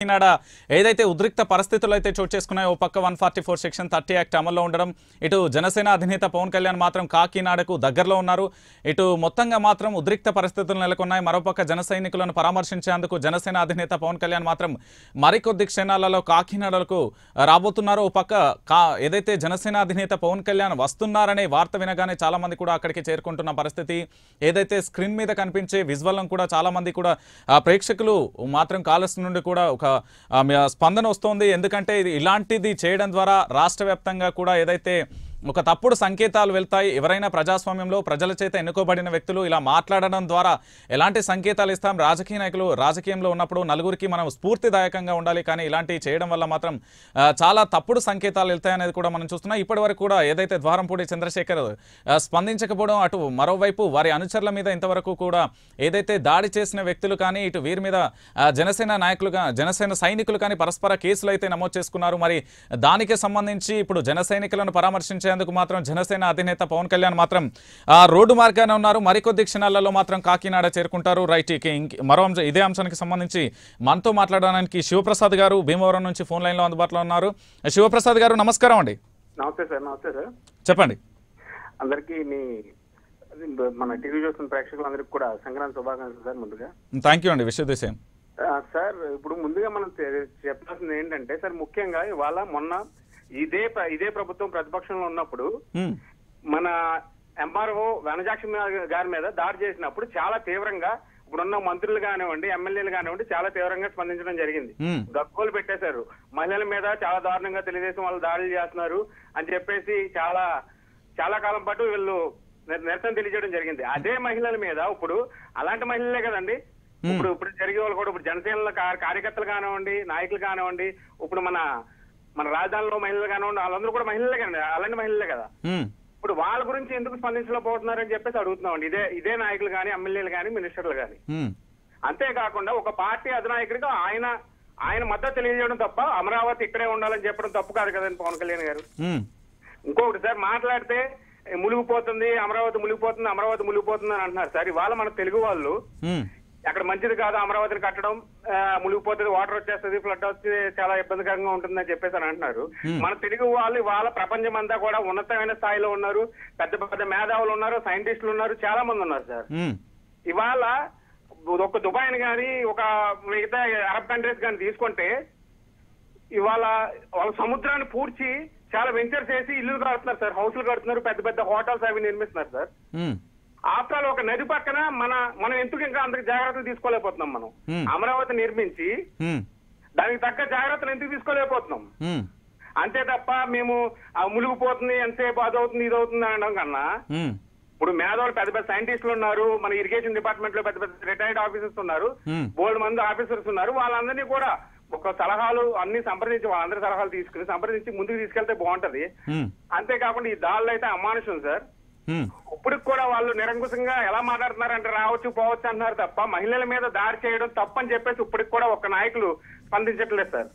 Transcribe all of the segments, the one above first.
కాకినాడ ఏదైతే ఉద్రిక్త పరిస్థితులు అయితే చోటు చేసుకున్నాయో ఓ పక్క one forty four section thirty act అమల్లో ఉండడం ఇటు జనసేన అధినేత పవన్ కళ్యాణ్ మాత్రం కాకినాడకు దగ్గరలో ఉన్నారు ఇటు మొత్తంగా మాత్రం ఉద్రిక్త పరిస్థితులు నెలకొన్నాయి మరోపక్క జన సైనికులను పరామర్శించేందుకు జనసేన అధినేత పవన్ కళ్యాణ్ మాత్రం మరికొద్ది క్షణాలలో కాకినాడలకు రాబోతున్నారు ఓ పక్క కా ఏదైతే జనసేన అధినేత పవన్ కళ్యాణ్ వస్తున్నారనే వార్త వినగానే చాలా మంది కూడా అక్కడికి చేరుకుంటున్న పరిస్థితి ఏదైతే స్క్రీన్ మీద కనిపించే విజువల్ను కూడా చాలా మంది కూడా ఆ, ప్రేక్షకులు మాత్రం కాలస్ నుండి కూడా ఒక ఆ, మ- స్పందన వస్తోంది ఎందుకంటే ఇది ఇలాంటిది చేయడం ద్వారా రాష్ట్ర వ్యాప్తంగా కూడా ఏదైతే ఒక తప్పుడు సంకేతాలు వెళ్తాయి ఎవరైనా ప్రజాస్వామ్యంలో ప్రజల చేత ఎన్నుకోబడిన వ్యక్తులు ఇలా మాట్లాడడం ద్వారా ఎలాంటి సంకేతాలు ఇస్తాం రాజకీయ నాయకులు రాజకీయంలో ఉన్నప్పుడు నలుగురికి మనం స్ఫూర్తిదాయకంగా ఉండాలి కానీ ఇలాంటివి చేయడం వల్ల మాత్రం ఆ, చాలా తప్పుడు సంకేతాలు వెళ్తాయనేది కూడా మనం చూస్తున్నాం ఇప్పటి వరకు కూడా ఏదైతే ద్వారంపూడి చంద్రశేఖర్ ఆ, స్పందించకపోవడం అటు మరోవైపు వారి అనుచరుల మీద ఇంతవరకు కూడా ఏదైతే దాడి చేసిన వ్యక్తులు కానీ ఇటు వీరి మీద ఆ, జనసేన నాయకులుగా జనసేన సైనికులు కానీ పరస్పర కేసులు అయితే నమోదు చేసుకున్నారు మరి దానికి సంబంధించి ఇప్పుడు జన సైనికులను పరామర్శించేందుకు మాత్రం జనసేన అధినేత పవన్ కళ్యాణ్ మాత్రం ఆ, రోడ్డు మార్గానే ఉన్నారు మరికొద్ది క్షణాలలో మాత్రం కాకినాడ చేరుకుంటారు రైట్ ఇక ఇంక- మరో అంశం ఇదే అంశానికి సంబంధించి మనతో మాట్లాడడానికి శివప్రసాద్ గారు భీమవరం నుంచి ఫోన్ లైన్లో అందుబాటులో ఉన్నారు శివప్రసాద్ గారు నమస్కారం అండి నమస్తే సార్ నమస్తే సార్ చెప్పండి అందరికీ మీ అది మన టీవీ చూస్తున్న ప్రేక్షకులందరికీ కూడా సంక్రాంతి శుభాకాంక్షలు సార్ ముందుగా థ్యాంక్ యూ అండి విషయదేశం ఆ, సార్ ఇప్పుడు ముందుగా మనం తె- చెప్పాల్సింది ఏంటంటే సార్ ముఖ్యంగా ఇవాళ మొన్న ఇదే ప్ర- ఇదే ప్రభుత్వం ప్రతిపక్షంలో ఉన్నప్పుడు మన ఎంఆర్ఓ వనజాక్షి గారి మీద దాడి చేసినప్పుడు చాలా తీవ్రంగా ఇప్పుడున్న మంత్రులు కానివ్వండి ఎమ్మెల్యేలు కానివ్వండి చాలా తీవ్రంగా స్పందించడం జరిగింది మ్మ్. గగ్గోలు పెట్టేశారు మహిళల మీద చాలా దారుణంగా తెలుగుదేశం వాళ్ళు దాడులు చేస్తున్నారు అని చెప్పేసి చాలా చాలా కాలం పాటు వీళ్ళు నిర- నిరసన తెలియజేయడం జరిగింది అదే మహిళల మీద ఇప్పుడు అలాంటి మహిళలే కదండి ఇప్పుడు ఇప్పుడు జరిగే వాళ్ళు కూడా ఇప్పుడు జనసేనల కా- కార్యకర్తలు కానివ్వండి నాయకులు కానివ్వండి ఇప్పుడు మన మన రాజధానిలో మహిళలు కానివ్వండి వాళ్ళందరూ కూడా మహిళలే కదండి అలాంటి మహిళలే కదా మ్మ్. ఇప్పుడు వాళ్ళ గురించి ఎందుకు స్పందించలేకపోతున్నారని చెప్పేసి అడుగుతున్నామండి ఇదే ఇదే నాయకులు కానీ ఎమ్మెల్యేలు కానీ మినిస్టర్లు కానీ మ్మ్. అంతేకాకుండా ఒక పార్టీ అధినాయకుడిగా ఆయన ఆయన మద్దతు తెలియజేయడం తప్ప అమరావతి ఇక్కడే ఉండాలని చెప్పడం తప్పు కాదు కదండి పవన్ కళ్యాణ్ గారు మ్మ్. ఇంకొకటి సార్ మాట్లాడితే "ఏ, మునిగిపోతుంది అమరావతి మునిగిపోతుంది అమరావతి మునిగిపోతుంది అని అంటున్నారు సార్ ఇవాళ మన తెలుగు వాళ్ళు మ్మ్. అక్కడ మంచిది కాదు అమరావతిని కట్టడం ఆ, మునిగిపోతుంది వాటర్ వచ్చేస్తుంది ఫ్లడ్ వస్తే చాలా ఇబ్బందికరంగా ఉంటుందని చెప్పేసి అని అంటున్నారు మన తెలుగు వాళ్ళు ఇవాళ ప్రపంచం అంతా కూడా ఉన్నతమైన స్థాయిలో ఉన్నారు పెద్ద పెద్ద మేధావులు ఉన్నారు సైంటిస్టులు ఉన్నారు చాలా మంది ఉన్నారు సార్ మ్మ్. ఇవాళ ఒక దుబాయ్ కానీ ఒక మిగతా అరబ్ కంట్రీస్ కానీ తీసుకుంటే ఇవాళ వాళ్ళ సముద్రాన్ని పూడ్చి చాలా వెంచర్స్ చేసి ఇల్లు కడుతున్నారు సార్ హౌస్లు కడుతున్నారు పెద్ద పెద్ద హోటల్స్ అవి నిర్మిస్తున్నారు సార్ మ్మ్. ఆఫ్టర్ ఆల్ ఒక నది పక్కన మన మనం ఎందుకు ఇంకా అంత జాగ్రత్తలు తీసుకోలేకపోతున్నాం మనం Hmm. అమరావతి నిర్మించి మ్మ్. దానికి తగ్గ జాగ్రత్తలు ఎందుకు తీసుకోలేకపోతున్నాం మ్మ్. అంతే తప్ప మేము ఆ మునిగిపోతుంది ఎంతసేపు అదవుతుంది ఇది అవుతుంది అనడం కన్నా మ్మ్. ఇప్పుడు మేధావులు పెద్ద పెద్ద సైంటిస్టులు ఉన్నారు మన ఇరిగేషన్ డిపార్ట్మెంట్ లో పెద్ద పెద్ద రిటైర్డ్ ఆఫీసర్స్ ఉన్నారు Hmm. బోల్డ్ మంది ఆఫీసర్స్ ఉన్నారు వాళ్ళందరినీ కూడా ఒక సలహాలు అన్ని సంప్రదించి వాళ్ళందరి సలహాలు తీసుకుని సంప్రదించి ముందుకు తీసుకెళ్తే బాగుంటది మ్మ్. అంతేకాకుండా ఈ దాళ్ళు అయితే అమానుషం సార్ మ్మ్. ఇప్పటికి కూడా వాళ్ళు నిరంకుశంగా ఎలా మాట్లాడుతున్నారంటే రావచ్చు పోవచ్చు అంటున్నారు తప్ప మహిళల మీద దాడి చేయడం తప్పని చెప్పేసి ఇప్పటికి కూడా ఒక నాయకులు స్పందించట్లేదు సార్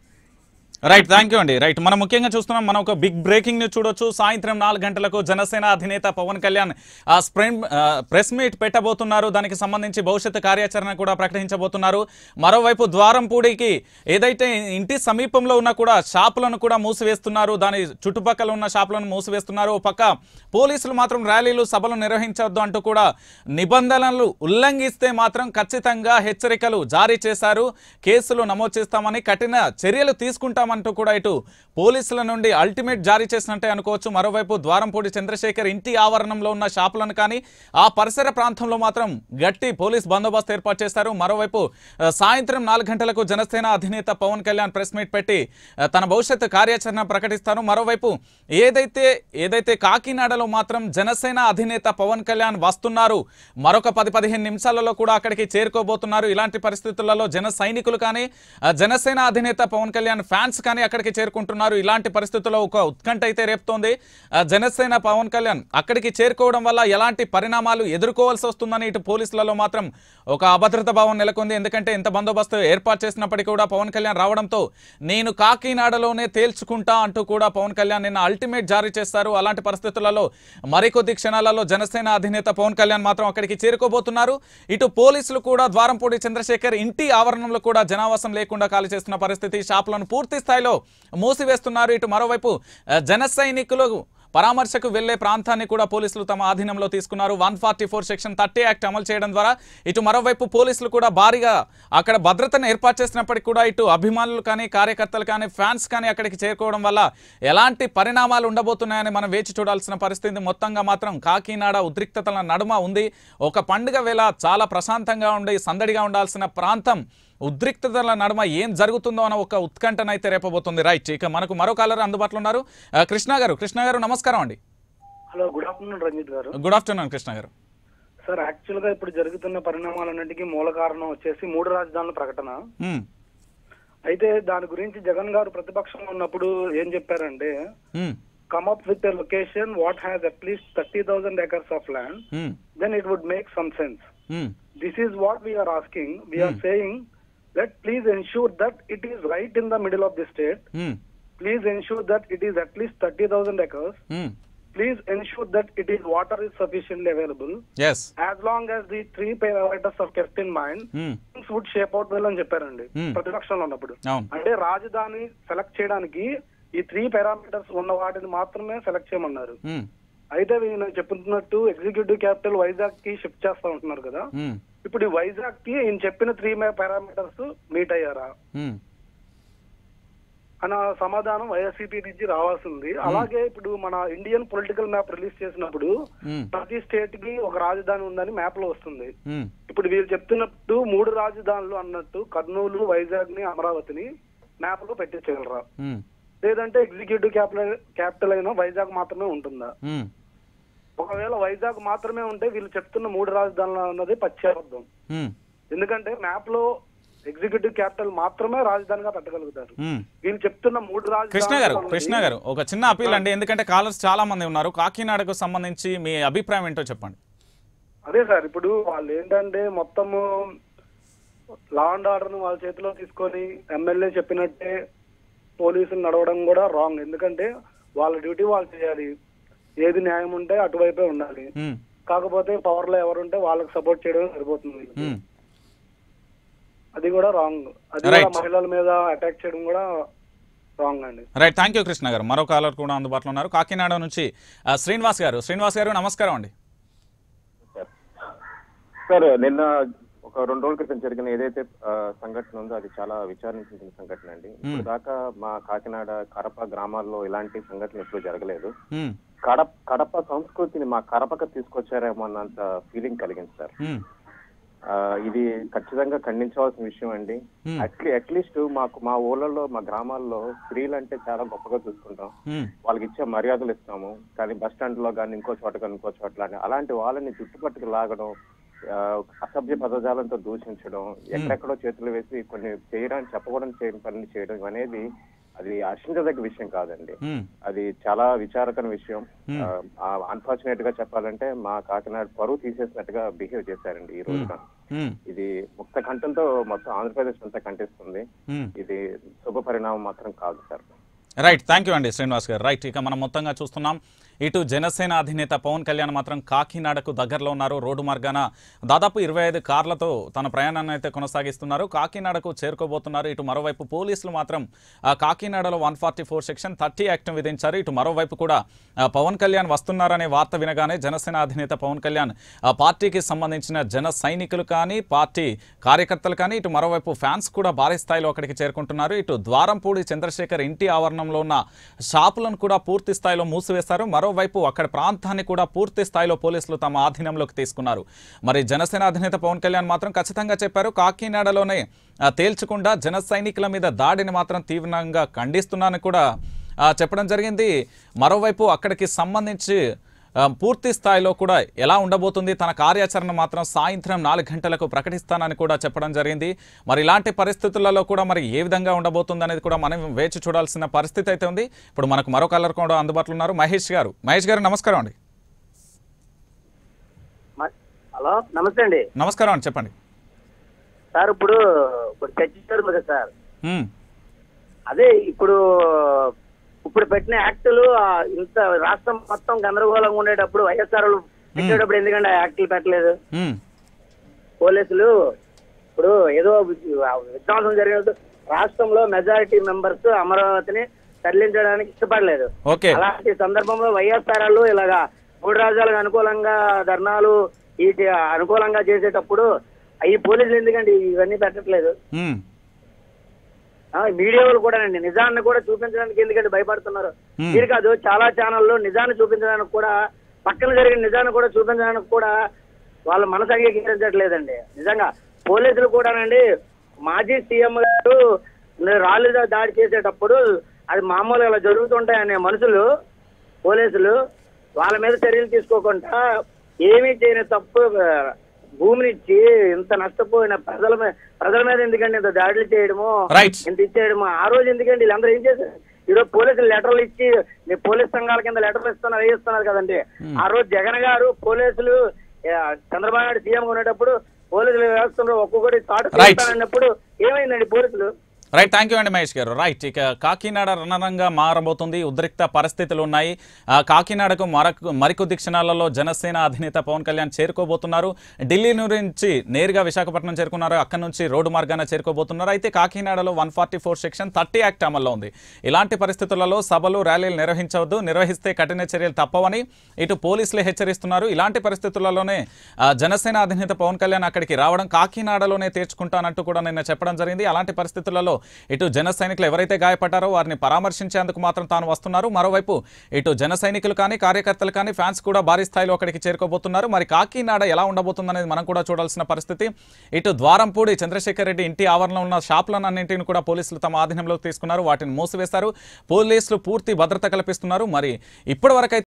రైట్ థ్యాంక్ యూ అండి రైట్ మనం ముఖ్యంగా చూస్తున్నాం మనం ఒక బిగ్ బ్రేకింగ్ న్యూస్ చూడొచ్చు సాయంత్రం నాలుగు గంటలకు జనసేన అధినేత పవన్ కళ్యాణ్ ఆ స్ప్రెన్ ప్రెస్ మీట్ పెట్టబోతున్నారు దానికి సంబంధించి భవిష్యత్తు కార్యాచరణ కూడా ప్రకటించబోతున్నారు మరోవైపు ద్వారంపూడికి ఏదైతే ఇంటి సమీపంలో ఉన్న కూడా షాపులను కూడా మూసివేస్తున్నారు దాని చుట్టుపక్కల ఉన్న షాపులను మూసివేస్తున్నారు ఓ పక్క పోలీసులు మాత్రం ర్యాలీలు సభలు నిర్వహించవద్దు అంటూ కూడా నిబంధనలు ఉల్లంఘిస్తే మాత్రం ఖచ్చితంగా హెచ్చరికలు జారీ చేశారు కేసులు నమోదు చేస్తామని కఠిన చర్యలు తీసుకుంటామంటూ కూడా ఇటు పోలీసుల నుండి అల్టిమేట్ జారీ చేసినట్టే అనుకోవచ్చు మరోవైపు ద్వారంపూడి చంద్రశేఖర్ ఇంటి ఆవరణంలో ఉన్న షాపులను కానీ ఆ పరిసర ప్రాంతంలో మాత్రం గట్టి పోలీస్ బందోబస్తు ఏర్పాటు చేశారు మరోవైపు ఆ, సాయంత్రం నాలుగు గంటలకు జనసేన అధినేత పవన్ కళ్యాణ్ ప్రెస్ మీట్ పెట్టి ఆ, తన భవిష్యత్తు కార్యాచరణ ప్రకటిస్తారు మరోవైపు ఏదైతే ఏదైతే కాకినాడలో మాత్రం జనసేన అధినేత పవన్ కళ్యాణ్ వస్తున్నారు మరొక పది పదిహేను నిమిషాలలో కూడా అక్కడికి చేరుకోబోతున్నారు ఇలాంటి పరిస్థితులలో జన సైనికులు కానీ ఆ, జనసేన అధినేత పవన్ కళ్యాణ్ ఫ్యాన్స్ కానీ అక్కడికి చేరుకుంటున్నారు ఇలాంటి పరిస్థితుల్లో ఒక ఉత్కంఠ అయితే రేపుతోంది ఆ, జనసేన పవన్ కళ్యాణ్ అక్కడికి చేరుకోవడం వల్ల ఎలాంటి పరిణామాలు ఎదుర్కోవాల్సి వస్తుందని ఇటు పోలీసులలో మాత్రం ఒక అభద్రత భావం నెలకొంది ఎందుకంటే ఇంత బందోబస్తు ఏర్పాటు చేసినప్పటికీ కూడా పవన్ కళ్యాణ్ రావడంతో నేను కాకినాడలోనే తేల్చుకుంటా అంటూ కూడా పవన్ కళ్యాణ్ నిన్న అల్టిమేట్ జారీ చేస్తారు అలాంటి పరిస్థితులలో మరికొద్ది క్షణాలలో జనసేన అధినేత పవన్ కళ్యాణ్ మాత్రం అక్కడికి చేరుకోబోతున్నారు ఇటు పోలీసులు కూడా ద్వారంపూడి చంద్రశేఖర్ ఇంటి ఆవరణంలో కూడా జనావాసం లేకుండా ఖాళీ చేస్తున్న పరిస్థితి షాపులను పూర్తి స్థాయిలో మూసివేస్తున్నారు ఇటు మరోవైపు ఆ, జన సైనికులు పరామర్శకు వెళ్లే ప్రాంతాన్ని కూడా పోలీసులు తమ ఆధీనంలో తీసుకున్నారు one forty four section thirty act అమలు చేయడం ద్వారా ఇటు మరోవైపు పోలీసులు కూడా భారీగా అక్కడ భద్రతను ఏర్పాటు చేసినప్పటికీ కూడా ఇటు అభిమానులు కానీ కార్యకర్తలు కానీ ఫ్యాన్స్ కానీ అక్కడికి చేరుకోవడం వల్ల ఎలాంటి పరిణామాలు ఉండబోతున్నాయని మనం వేచి చూడాల్సిన పరిస్థితి మొత్తంగా మాత్రం కాకినాడ ఉద్రిక్తతల నడుమ ఉంది ఒక పండుగ వేళ చాలా ప్రశాంతంగా ఉండి సందడిగా ఉండాల్సిన ప్రాంతం ఉద్రిక్తతల నడుమ ఏం జరుగుతుందో అన్న ఒక ఉత్కంఠనైతే రేపబోతుంది రైట్ ఇక మనకు మరో కాలర్ అందుబాటులో ఉన్నారు ఆ, కృష్ణ గారు కృష్ణ గారు నమస్కారం అండి హలో గుడ్ ఆఫ్టర్నూన్ రంజిత్ గారు గుడ్ ఆఫ్టర్నూన్ కృష్ణ గారు సార్ యాక్చువల్ గా ఇప్పుడు జరుగుతున్న పరిణామాలన్నింటికీ మూల కారణం వచ్చేసి మూడు రాజధానుల ప్రకటన ఉమ్, అయితే దాని గురించి జగన్ గారు ప్రతిపక్షంలో ఉన్నప్పుడు ఏం చెప్పారంటే um, come up with a location what has at least thirty thousand acres of land um, then it would make some sense um, this is what we're asking we're saying let please ensure that it is right in the middle of the state um, please ensure that it is at least thirty thousand acres um, please ensure that it is water is sufficiently available as as long as the three parameters are kept in mind um, things would shape out well అని చెప్పారండి Hmm. ప్రతిపక్షంలో ఉన్నప్పుడు అవును అంటే రాజధాని select చేయడానికి ఈ three parameters ఉన్న వాటిని మాత్రమే సెలెక్ట్ చేయమన్నారు ఉమ్, అయితే నేను చెప్తున్నట్టు ఎగ్జిక్యూటివ్ క్యాపిటల్ వైజాగ్ కి షిఫ్ట్ చేస్తా ఉంటున్నారు కదా ఉమ్, ఇప్పుడు ఈ వైజాగ్ కి ఈయన చెప్పిన త్రీ పారామీటర్స్ మీట్ అయ్యారా ఉమ్, అన్న సమాధానం వైఎస్సీపీ నుంచి రావాల్సింది అలాగే ఇప్పుడు మన ఇండియన్ పొలిటికల్ మ్యాప్ రిలీజ్ చేసినప్పుడు ఉమ్, ప్రతి స్టేట్ కి ఒక రాజధాని ఉందని మ్యాప్ లో వస్తుంది ఉమ్, ఇప్పుడు వీరు చెప్తున్నట్టు మూడు రాజధానులు అన్నట్టు కర్నూలు వైజాగ్ ని అమరావతిని మ్యాప్ లో పెట్టించగలరా ఉమ్, లేదంటే ఎగ్జిక్యూటివ్ క్యాపిటల్ క్యాపిటల్ అయిన వైజాగ్ మాత్రమే ఉంటుందా ఉమ్, ఒకవేళ వైజాగ్ మాత్రమే ఉంటే వీళ్ళు చెప్తున్న మూడు రాజధానులు అన్నది పచ్చి అబద్ధం ఉమ్, ఎందుకంటే మ్యాప్ లో ఎగ్జిక్యూటివ్ క్యాపిటల్ మాత్రమే రాజధానిగా పెట్టగలుగుతారు ఉమ్. వీళ్ళు చెప్తున్న మూడు కృష్ణ గారు రాజధానులు కృష్ణ గారు ఒక చిన్న అపీల్ అండి ఎందుకంటే కాలర్స్ చాలా మంది ఉన్నారు కాకినాడకు సంబంధించి మీ అభిప్రాయం ఏంటో చెప్పండి అదే సార్ ఇప్పుడు వాళ్ళు ఏంటంటే మొత్తము లా అండ్ ఆర్డర్ ను వాళ్ళ చేతిలో తీసుకొని ఎమ్మెల్యే చెప్పినట్టే పోలీసులు నడవడం కూడా రాంగ్ ఎందుకంటే వాళ్ళ డ్యూటీ వాళ్ళు చేయాలి ఏది న్యాయం ఉంటే అటువైపే ఉండాలి ఉమ్, కాకపోతే పవర్ లో ఎవరుంటే వాళ్ళకి సపోర్ట్ చేయడం సరిపోతుంది వీళ్ళకి. ఉమ్. అది కూడా రాంగ్ అది కూడా Right. మహిళల మీద అటాక్ చేయడం కూడా రాంగ్ అండి రైట్ థ్యాంక్ యూ కృష్ణ గారు మరో కాలర్ కూడా అందుబాటులో ఉన్నారు కాకినాడ నుంచి ఆ, శ్రీనివాస్ గారు శ్రీనివాస్ గారు నమస్కారం అండి సార్ నిన్న ఒక రెండు రోజుల క్రితం జరిగిన ఏదైతే ఆ, సంఘటన ఉందో అది చాలా విచారించిన సంఘటన అండి ఇప్పుడు దాకా మా కాకినాడ కడప గ్రామాల్లో ఇలాంటి సంఘటనలు ఎప్పుడు జరగలేదు ఉమ్, కడప కడప సంస్కృతిని మా కడపకు తీసుకొచ్చారేమో అన్నంత ఫీలింగ్ కలిగింది సార్ ఉమ్, ఆ, ఇది ఖచ్చితంగా ఖండించవలసిన విషయం అండి Hmm. అట్లీ అట్లీస్ట్ మాకు మా ఊళ్ళలో మా గ్రామాల్లో స్త్రీలు అంటే చాలా గొప్పగా చూసుకుంటాం ఉమ్, వాళ్ళకి ఇచ్చే మర్యాదలు ఇస్తాము కానీ బస్ స్టాండ్ లో కానీ ఇంకో చోట కానీ ఇంకో చోట కానీ అలాంటి వాళ్ళని చుట్టుపట్టుకు లాగడం ఆ, అసభ్య పదజాలంతో దూషించడం ఎక్కడెక్కడో చేతులు వేసి కొన్ని చేయడానికి చెప్పకూడని చేయని పనులు చేయడం అనేది అది హర్షించదగ్గ విషయం కాదండి ఉమ్, అది చాలా విచారకర విషయం Hmm. అన్ఫార్చునేట్ గా చెప్పాలంటే మా కాకినాడ పరువు తీసేసినట్టుగా బిహేవ్ చేశారండి ఈ రోజున ఉమ్, ఇది ముక్త కంఠంతో మొత్తం ఆంధ్రప్రదేశ్ అంతా కంటిస్తుంది ఉమ్. ఇది శుభ పరిణామం మాత్రం కాదు సార్ రైట్ థ్యాంక్ యూ అండి శ్రీనివాస్ గారు రైట్ ఇక మనం మొత్తంగా చూస్తున్నాం ఇటు జనసేన అధినేత పవన్ కళ్యాణ్ మాత్రం కాకినాడకు దగ్గరలో ఉన్నారు రోడ్డు మార్గాన దాదాపు ఇరవై ఐదు కార్లతో తన ప్రయాణాన్ని అయితే కొనసాగిస్తున్నారు కాకినాడకు చేరుకోబోతున్నారు ఇటు మరోవైపు పోలీసులు మాత్రం ఆ కాకినాడలో one forty four section thirty act విధించారు ఇటు మరోవైపు కూడా ఆ, పవన్ కళ్యాణ్ వస్తున్నారనే వార్త వినగానే జనసేన అధినేత పవన్ కళ్యాణ్ ఆ పార్టీకి సంబంధించిన జన సైనికులు కానీ పార్టీ కార్యకర్తలు కానీ ఇటు మరోవైపు ఫ్యాన్స్ కూడా భారీ స్థాయిలో అక్కడికి చేరుకుంటున్నారు ఇటు ద్వారంపూడి చంద్రశేఖర్ ఇంటి ఆవరణంలో ఉన్న షాపులను కూడా పూర్తి స్థాయిలో మూసివేశారు మరోవైపు అక్కడ ప్రాంతాన్ని కూడా పూర్తి స్థాయిలో పోలీసులు తమ ఆధీనంలోకి తీసుకున్నారు మరి జనసేన అధినేత పవన్ కళ్యాణ్ మాత్రం ఖచ్చితంగా చెప్పారు కాకినాడలోనే ఆ, తేల్చకుండా జన సైనికుల మీద దాడిని మాత్రం తీవ్రంగా ఖండిస్తున్నానని కూడా ఆ, చెప్పడం జరిగింది మరోవైపు అక్కడికి సంబంధించి ఆ, పూర్తి స్థాయిలో కూడా ఎలా ఉండబోతుంది తన కార్యాచరణ మాత్రం సాయంత్రం నాలుగు గంటలకు ప్రకటిస్తానని కూడా చెప్పడం జరిగింది మరి ఇలాంటి పరిస్థితులలో కూడా మరి ఏ విధంగా ఉండబోతుంది అనేది కూడా మనం వేచి చూడాల్సిన పరిస్థితి అయితే ఉంది ఇప్పుడు మనకు మరో కలర్ కూడా అందుబాటులో ఉన్నారు మహేష్ గారు మహేష్ గారు నమస్కారం అండి మ- హలో నమస్తే అండి నమస్కారం అండి చెప్పండి సార్ ఇప్పుడు ఇప్పుడు చర్చించారు కదా సార్ ఉమ్, అదే ఇప్పుడు ఇప్పుడు పెట్టిన యాక్టులు ఆ, ఇంత రాష్ట్రం మొత్తం గందరగోళంగా ఉండేటప్పుడు వైఎస్ఆర్ పెట్టేటప్పుడు ఎందుకంటే ఆ యాక్టులు పెట్టలేదు ఉమ్, పోలీసులు ఇప్పుడు ఏదో వి- ఆ విధ్వంసం జరిగినప్పుడు రాష్ట్రంలో మెజారిటీ మెంబర్స్ అమరావతిని తరలించడానికి ఇష్టపడలేదు ఓకే అలాంటి సందర్భంలో వైఎస్ఆర్ వాళ్ళు ఇలాగా మూడు రాజ్యాలకు అనుకూలంగా ధర్నాలు వీటి అనుకూలంగా చేసేటప్పుడు ఈ పోలీసులు ఎందుకండి ఇవన్నీ పెట్టట్లేదు ఉమ్, ఆ, మీడియా వాళ్ళు కూడా అండి నిజాన్ని కూడా చూపించడానికి ఎందుకంటే భయపడుతున్నారు Hmm. మీరు కాదు చాలా ఛానల్లో నిజాన్ని చూపించడానికి కూడా పక్కన జరిగిన నిజాన్ని కూడా చూపించడానికి కూడా వాళ్ళ మనసు అంగీకరించట్లేదండి నిజంగా పోలీసులు కూడానండి మాజీ సీఎం గారు రాళ్ళు దాడి చేసేటప్పుడు అది మామూలుగా ఇలా జరుగుతుంటాయనే మనుషులు పోలీసులు వాళ్ళ మీద చర్యలు తీసుకోకుండా ఏమీ చేయని తప్పు ఆ, భూమినిచ్చి ఇంత నష్టపోయిన ప్రజల మీద ప్రజల మీద ఎందుకండి ఇంత దాడులు చేయడము Right. ఇంత ఇచ్చేయడము ఆ రోజు ఎందుకండి వీళ్ళందరూ ఏం చేశారు ఈరోజు పోలీసులు లెటర్లు ఇచ్చి మీ పోలీస్ సంఘాల కింద లెటర్లు ఇస్తున్నారు వేయిస్తున్నారు కదండి ఆ రోజు జగన్ గారు పోలీసులు ఆ, చంద్రబాబు నాయుడు సీఎం ఉన్నప్పుడు పోలీసులు వేస్తున్నారు ఒక్కొక్కటి తాటు Right. అన్నప్పుడు ఏమైందండి పోలీసులు రైట్ థ్యాంక్ యూ అండి మహేష్ గారు రైట్ ఇక కాకినాడ రణరంగా మారబోతుంది ఉద్రిక్త పరిస్థితులు ఉన్నాయి ఆ, కాకినాడకు మరొక మరికొద్ది క్షణాలలో జనసేన అధినేత పవన్ కళ్యాణ్ చేరుకోబోతున్నారు ఢిల్లీ నుంచి నేరుగా విశాఖపట్నం చేరుకున్నారు అక్కడి నుంచి రోడ్డు మార్గాన చేరుకోబోతున్నారు అయితే కాకినాడలో one forty four section thirty act అమల్లో ఉంది ఇలాంటి పరిస్థితులలో సభలు ర్యాలీలు నిర్వహించవద్దు నిర్వహిస్తే కఠిన చర్యలు తప్పవని ఇటు పోలీసులే హెచ్చరిస్తున్నారు ఇలాంటి పరిస్థితులలోనే ఆ, జనసేన అధినేత పవన్ కళ్యాణ్ అక్కడికి రావడం కాకినాడలోనే తీర్చుకుంటానంటూ కూడా నిన్న చెప్పడం జరిగింది అలాంటి పరిస్థితులలో ఇటు జన సైనికులు ఎవరైతే గాయపడ్డారో వారిని పరామర్శించేందుకు మాత్రం తాను వస్తున్నారు మరోవైపు ఇటు జన సైనికులు కానీ కార్యకర్తలు కానీ ఫ్యాన్స్ కూడా భారీ స్థాయిలో అక్కడికి చేరుకోబోతున్నారు మరి కాకినాడ ఎలా ఉండబోతుందనేది మనం కూడా చూడాల్సిన పరిస్థితి ఇటు ద్వారంపూడి చంద్రశేఖర్ రెడ్డి ఇంటి ఆవరణలో ఉన్న షాపులను అన్నింటిని కూడా పోలీసులు తమ ఆధీనంలోకి తీసుకున్నారు వాటిని మూసివేశారు పోలీసులు పూర్తి భద్రత కల్పిస్తున్నారు మరి ఇప్పటి